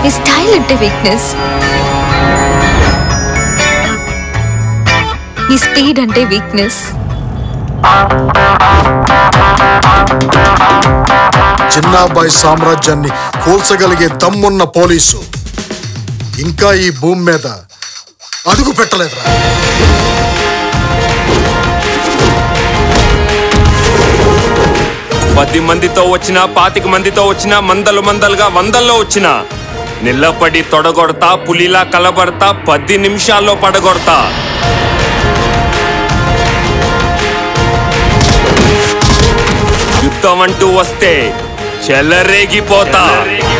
నీ స్టైల్ అంటే వీక్నెస్ నీ స్పీడ్ అంటే వీక్నెస్ చిన్నాబాయి సామ్రాజ్యాన్ని కూల్చగలిగే దమ్మున్న పోలీసు ఇంకా ఈ భూమి మీద అడుగు పెట్టలేదురా పది మందితో వచ్చినా పాతిక మందితో వచ్చినా మందలు మందలుగా వందల్లో వచ్చినా నిల్లపడి తొడగొడతా పులిలా కలబడతా పది నిమిషాల్లో పడగొడతా యుద్ధం అంటూ వస్తే చెలరేగిపోతా